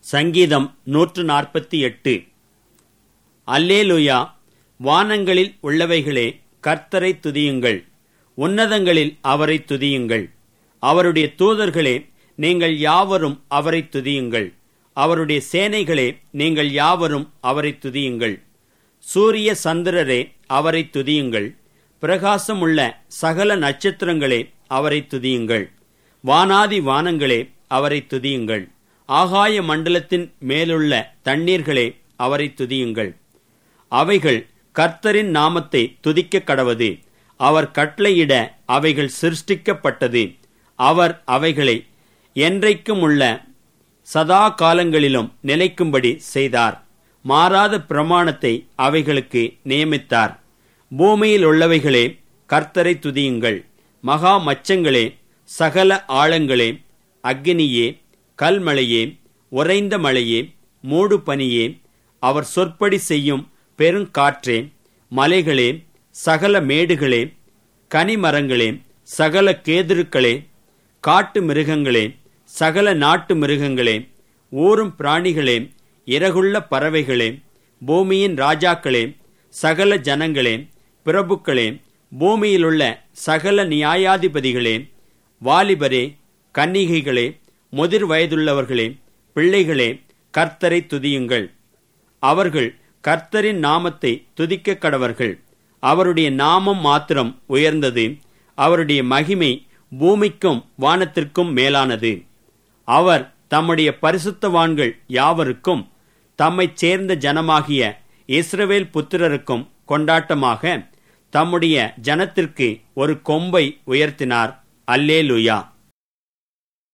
சங்கீதம் நூற்று நாற்பத்தி எட்டு அல்லேலுயா வானங்களில் உள்ளவைகளே கர்த்தரை துதியுங்கள் உன்னதங்களில் அவரை துதியுங்கள் அவருடைய தூதர்களே நீங்கள் யாவரும் அவரை துதியுங்கள் அவருடைய சேனைகளே நீங்கள் யாவரும் அவரை துதியுங்கள் சூரிய சந்திரரே அவரை துதியுங்கள் பிரகாசமுள்ள சகல நட்சத்திரங்களே அவரை துதியுங்கள் வானாதி வானங்களே அவரை துதியுங்கள் ஆகாய மண்டலத்தின் மேலுள்ள தண்ணீர்களே அவரை துதியுங்கள் அவைகள் கர்த்தரின் நாமத்தை துதிக்க கடவது அவர் கட்டளையிட அவைகள் சிருஷ்டிக்கப்பட்டது அவர் அவைகளை என்றைக்கும் உள்ள சதா காலங்களிலும் நிலைக்கும்படி செய்தார் மாறாத பிரமாணத்தை அவைகளுக்கு நியமித்தார் பூமியில் உள்ளவைகளே கர்த்தரை துதியுங்கள் மகா மச்சங்களே சகல ஆழங்களே அக்னியே கல்மழையே உறைந்த மழையே மூடு பனியே அவர் சொற்படி செய்யும் பெருங்காற்றே மலைகளே சகல மேடுகளே கனிமரங்களே சகல கேதுருக்களே காட்டு மிருகங்களே சகல நாட்டு மிருகங்களே ஊரும் பிராணிகளே இறகுள்ள பறவைகளே பூமியின் ராஜாக்களே சகல ஜனங்களே பிரபுக்களே பூமியிலுள்ள சகல நியாயாதிபதிகளே வாலிபரே கன்னிகைகளே முதிர் வயதுள்ளவர்களே பிள்ளைகளே கர்த்தரை துதியுங்கள் அவர்கள் கர்த்தரின் நாமத்தை துதிக்க கடவர்கள் அவருடைய நாமம் மாத்திரம் உயர்ந்தது அவருடைய மகிமை பூமிக்கும் வானத்திற்கும் மேலானது அவர் தம்முடைய பரிசுத்தவான்கள் யாவருக்கும் தம்மைச் சேர்ந்த ஜனமாகிய இஸ்ரவேல் புத்திரருக்கும் கொண்டாட்டமாக தம்முடைய ஜனத்திற்கு ஒரு கொம்பை உயர்த்தினார் அல்லேலுயா